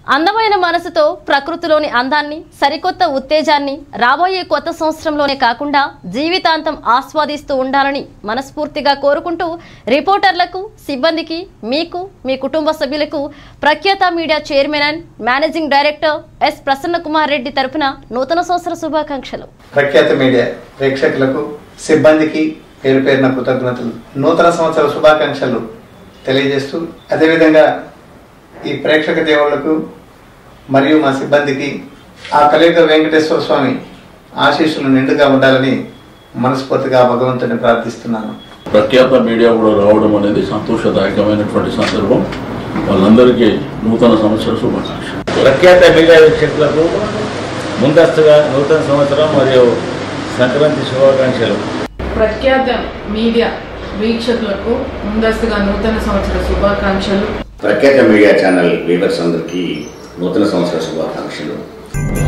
అందమైన మనసుతో ప్రకృతిలోని అందాన్ని సరికొత్త ఉత్తేజాన్ని రాబోయే కొత్త సంవత్సరంలోనే కాకుండా జీవితాంతం ఆస్వాదిస్తూ ఉండాలని మనస్ఫూర్తిగా కోరుకుంటూ రిపోర్టర్లకు సిబ్బందికి మీకు మీ కుటుంబ సభ్యులకు ప్రఖ్యాత media chairman and managing director S Prasanna Kumar Reddy తరపున నూతన సంవత్సర శుభాకాంక్షలు ప్రఖ్యాత మీడియా ప్రేక్షకులకు సిబ్బందికి పేరు పేరున కృతజ్ఞతలు నూతన సంవత్సర శుభాకాంక్షలు తెలియజేస్తూ అదేవిధంగా ఈ ప్రేక్షక దేవుళ్లకు మరియు మా సిబ్బందికి ఆ కలియుగ వెంకటేశ్వర స్వామి ఆశీస్సులు నిండుగా ఉండాలని మనస్ఫూర్తిగా భగవంతుని ప్రార్థిస్తున్నాను ప్రఖ్యాత మీడియా కూడా రావడం అనేది సంతోషదాయకమైనటువంటి సందర్భం వాళ్ళందరికీ నూతన సంవత్సర శుభాకాంక్షలు ప్రఖ్యాత మీడియా వీక్షకులకు ముందస్తుగా నూతన సంవత్సరం మరియు సంక్రాంతి శుభాకాంక్షలు ప్రఖ్యాత మీడియా వీక్షకులకు ముందస్తుగా నూతన సంవత్సర శుభాకాంక్షలు ప్రఖ్యాత మీడియా ఛానల్ వీవర్స్ అందరికీ నూతన సంవత్సర శుభాకాంక్షలు